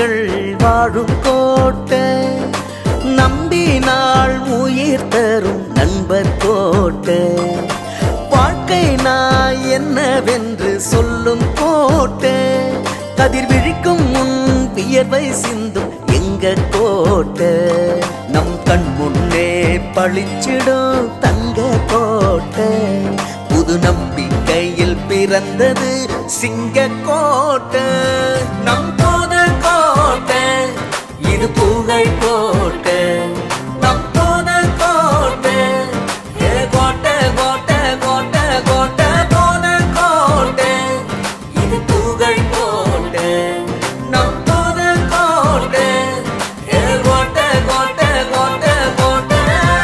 மணிகள் வாழும் கோட்டை நம்பினால் உயிர் தரும் நண்பர் கோட்டை வாழ்க்கை நான் என்னவென்று சொல்லும் கோட்டை கதிர் விழிக்கும் முன் வியர்வை சிந்தும் எங்க கோட்டை நம் கண் முன்னே பளிச்சிடும் தங்க கோட்டை புது நம்பிக்கையில் பிறந்தது சிங்க கோட்டை நம் போத கோட்டை இது புகழ் கோட்டை நம் போத கோட்டை ஏ கோட்டை கோட்டை கோட்டை கோட்டை போத கோட்டை இது புகழ் கோட்டை நம் போத கோட்டை ஏ கோட்டை கோட்டை கோட்டை கோட்டை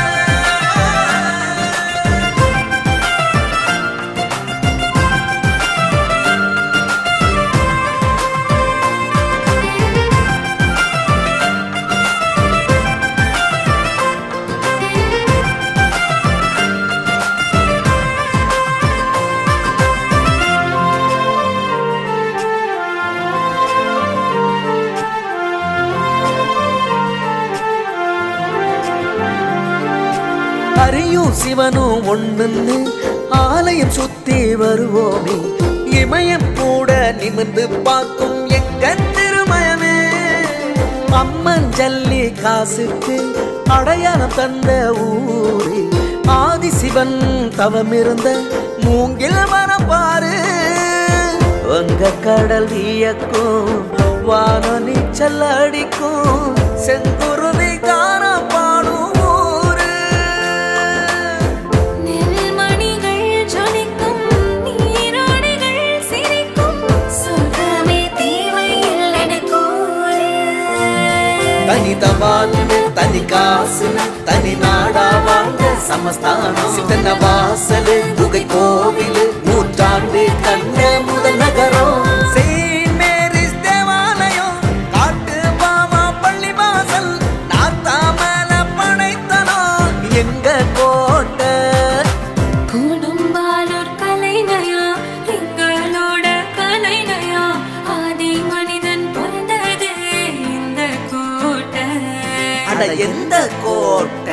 ஹரியும் சிவனும் ஒண்ணுன்னு ஆலயம் சுத்தி வருவோமே இமயம் கூட நிமிர்ந்து பார்க்கும் எங்க திருமயமே அம்மன் ஜல்லி காசுக்கு அடையாளம் தந்த ஊரு ஆதி சிவன் தவம் இருந்த மூங்கில் மரம் பாரு வங்க கடல் வியக்கும் வான நீச்சல் அடிக்கும் செங்குருவி காரம் பாடும் ஊரு நெல்மணிகள் ஜொலிக்கும் நீரோடைகள் சிரிக்கும் சொர்க்கமே தேவையில்லை கூறு தனி தபால்னு தனி காசுன்னு தனி நாடா வாழ்ந்த சமஸ்தானம் சித்தன வாசலு குகை கோவிலு நூற்றாண்டு கண்ட முதல் நகரம் செயின்ட் மேரிஸ் தேவாலயம் காட்டு பாமா பள்ளி வாசல் நாத்தாமல படைத்தனம் எங்க கோட்டை கூடும்பாலூர் கலைநயா எங்களோட கலைநயா ஆதி மனிதன் பிறந்தது இந்த கோட்டை அட எந்த கோட்டை